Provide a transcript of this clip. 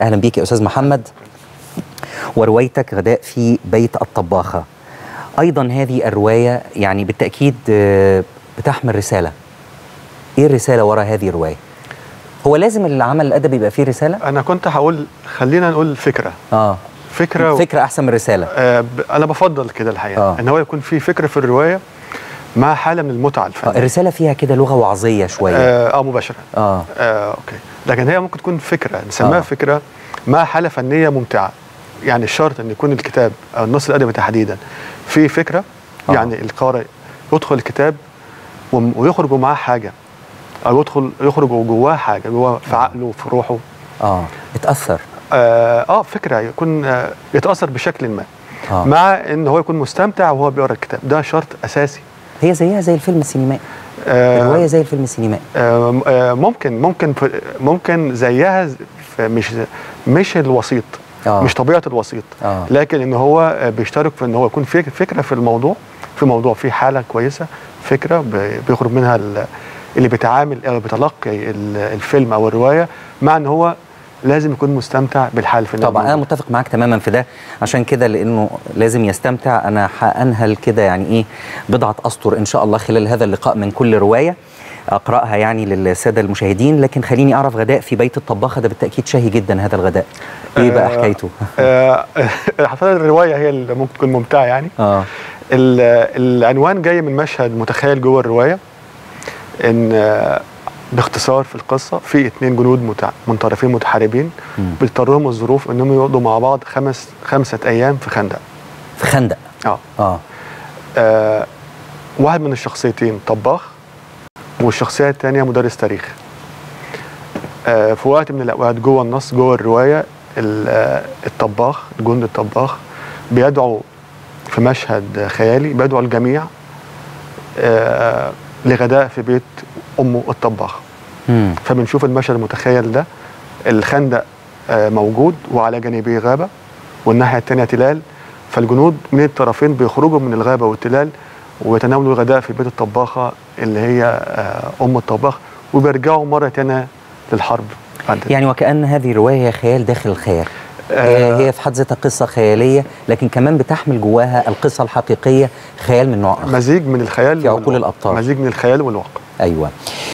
اهلا بيك يا استاذ محمد وروايتك غداء في بيت الطباخه ايضا هذه الروايه يعني بالتاكيد آه، بتحمل رساله ايه الرساله وراء هذه الروايه هو لازم العمل الادبي يبقى فيه رساله انا كنت هقول خلينا نقول فكره اه فكره فكره احسن من رساله آه ب- انا بفضل كده الحقيقه آه. ان هو يكون في فكره في الروايه مع حاله من المتعه آه الفنيه الرساله فيها كده لغه وعظيه شويه اه, آه مباشره اه آه اوكي لكن هي ممكن تكون فكره نسميها آه. آه. فكره مع حاله فنيه ممتعه يعني الشرط ان يكون الكتاب او النص الادبي تحديدا في فكره آه. آه. يعني القارئ يدخل الكتاب وم- ويخرج معاه حاجه او يدخل يخرج جواه حاجه جواه في عقله وفي روحه اه اتاثر اه, آه فكره يكون آه يتاثر بشكل ما آه. مع ان هو يكون مستمتع وهو بيقرا الكتاب ده شرط اساسي هي زيها زي الفيلم السينمائي آه، الروايه زي الفيلم السينمائي آه، آه، ممكن ممكن في- ممكن زيها ز- في- مش مش الوسيط آه. مش طبيعه الوسيط آه. لكن ان هو آه، بيشترك في ان هو يكون فك- فكره في الموضوع في موضوع فيه حاله كويسه فكره ب- بيخرج منها ال- اللي بيتعامل او بيتلقي ال- الفيلم او الروايه مع ان هو لازم يكون مستمتع بالحاله الفنيه طبعا انا الموجودة. متفق معاك تماما في ده عشان كده لانه لازم يستمتع انا هانهل كده يعني ايه بضعه اسطر ان شاء الله خلال هذا اللقاء من كل روايه اقراها يعني للساده المشاهدين لكن خليني اعرف غداء في بيت الطباخه ده بالتاكيد شهي جدا هذا الغداء ايه بقى آه، حكايته آه، حفلة الروايه هي اللي ممكن تكون ممتعه يعني اه ال- العنوان جاي من مشهد متخيل جوه الروايه ان آه، باختصار في القصه في اتنين جنود متع... منطرفين متحاربين مم. بيضطرهم الظروف انهم يقضوا مع بعض خمس خمسه ايام في خندق في خندق اه اه آه، واحد من الشخصيتين طباخ والشخصيه الثانيه مدرس تاريخ آه، في وقت من الاوقات جوه النص جوه الروايه ال- آه، الطباخ الجندي الطباخ بيدعو في مشهد خيالي بيدعو الجميع آه، لغداء في بيت امه الطباخ مم. فبنشوف المشهد المتخيل ده الخندق آه، موجود وعلى جانبيه غابه والناحيه الثانيه تلال فالجنود من الطرفين بيخرجوا من الغابه والتلال ويتناولوا الغداء في بيت الطباخه اللي هي آه، ام الطباخ وبيرجعوا مره ثانيه للحرب بعد يعني وكأن هذه الرواية هي خيال داخل الخيال آه. هي هي في حد ذاتها قصة خيالية لكن كمان بتحمل جواها القصة الحقيقية خيال من نوع آخر مزيج من الخيال في عقول والواقع. الأبطال. مزيج من الخيال والواقع أيوة